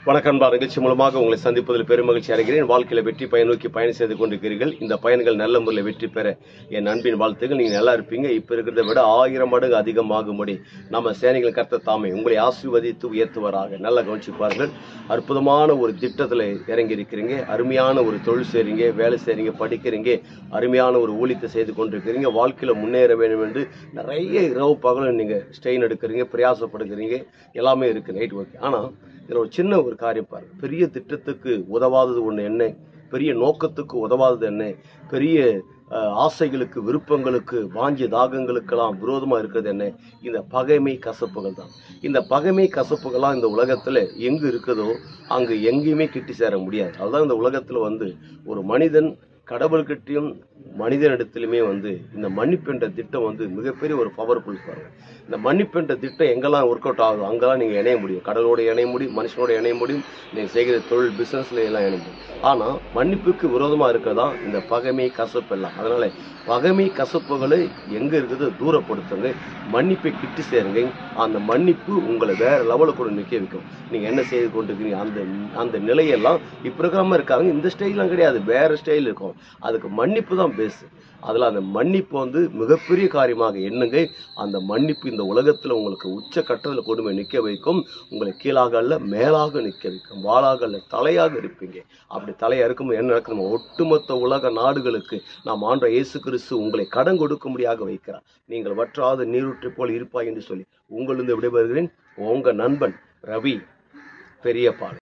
வணக்கம் பா நிகழ்ச்சி மூலமாக உங்களை சந்திப்பதில் பெருமகிழ்ச்சி அடைகிறேன் வாழ்க்கையில வெற்றி பயன் நோக்கி பயணம் செய்து கொண்டிருக்கிறீர்கள் இந்த பயன்கள் நல்ல முறையில் வெற்றி பெற என் அன்பின் வாழ்த்துக்கள் நீங்க நல்லா இருப்பீங்க இப்ப இருக்கிறத விட ஆயிரம் மடங்கு அதிகமாகும்படி நம்ம சேனைகள் கர்த்த தாமே உங்களை ஆசீர்வதித்து உயர்த்துவராக நல்லா கவனிச்சு பாருங்கள் அற்புதமான ஒரு திட்டத்துல இறங்கி இருக்கிறீங்க அருமையான ஒரு தொழில் செய்றீங்க வேலை செய்றீங்க படிக்கிறீங்க அருமையான ஒரு ஊழியத்தை செய்து கொண்டிருக்கிறீங்க வாழ்க்கையில முன்னேற வேண்டும் என்று நிறைய இரவு பகலும் நீங்க ஸ்ட்ரெயின் எடுக்கிறீங்க பிரயாசப்படுகிறீங்க எல்லாமே இருக்கு நைட் ஒர்க் ஆனா இதுல ஒரு சின்ன ஒரு காரியம் பாருங்க பெரிய திட்டத்துக்கு உதவாதது ஒண்ணு என்ன பெரிய நோக்கத்துக்கு உதவாதது என்ன பெரிய அஹ், ஆசைகளுக்கு விருப்பங்களுக்கு வாஞ்சி தாகங்களுக்கெல்லாம் விரோதமா இருக்கிறது என்ன இந்த பகைமை கசப்புகள் தான் இந்த பகைமை கசப்புகள்லாம் இந்த உலகத்துல எங்கு இருக்குதோ அங்கு எங்கேயுமே கிட்டி சேர முடியாது அதுதான் இந்த உலகத்துல வந்து ஒரு மனிதன் கடவுள்கிட்டயும் மனிதனிடத்திலுமே வந்து இந்த மன்னிப்பு என்ற திட்டம் வந்து மிகப்பெரிய ஒரு பவர்ஃபுல் பாருங்க இந்த மன்னிப்பு என்ற திட்டம் எங்கெல்லாம் ஒர்க் அவுட் ஆகுதோ அங்கெல்லாம் நீங்க இணைய முடியும் கடவுளோட இணைய முடியும் மனுஷனோட இணைய முடியும் நீங்க செய்கிற தொழில் பிசினஸ்ல எல்லாம் இணைய முடியும் ஆனா மன்னிப்புக்கு விரோதமா இருக்கிறதா இந்த பகைமை கசப்பு எல்லாம் அதனால பகைமை கசப்புகளை எங்க இருக்குது தூரப்படுத்துங்க மன்னிப்பை கிட்டு சேருங்க அந்த மன்னிப்பு உங்களை வேற லெவலுக்கு கூட நிக்க வைக்கும் நீங்க என்ன செய்து கொண்டிருக்கீங்க அந்த அந்த நிலையெல்லாம் இப்ப இருக்கிற இருக்காங்க இந்த ஸ்டைல்லாம் கிடையாது வேற ஸ்டைல் இருக்கும் அதுக்கு மன்னிப்பு தான் பேஸ் அதுல அந்த மன்னிப்பு வந்து மிகப்பெரிய காரியமாக எண்ணுங்க அந்த மன்னிப்பு இந்த உலகத்துல உங்களுக்கு உச்ச கட்டத்துல கொண்டு போய் நிக்க வைக்கும் உங்களை கீழாக அல்ல மேலாக நிக்க வைக்கும் வாளாக அல்ல தலையாக இருப்பீங்க அப்படி தலையா இருக்கும்போது என்ன நடக்கும் ஒட்டுமொத்த உலக நாடுகளுக்கு நாம் ஆண்ட இயேசு கிறிஸ்து உங்களை கடன் கொடுக்கும்படியாக வைக்கிறார் நீங்கள் வற்றாத நீரூற்றை போல் இருப்பாய் என்று சொல்லி உங்களிருந்து விடைபெறுகிறேன் உங்க நண்பன் ரவி பெரியபாளையம்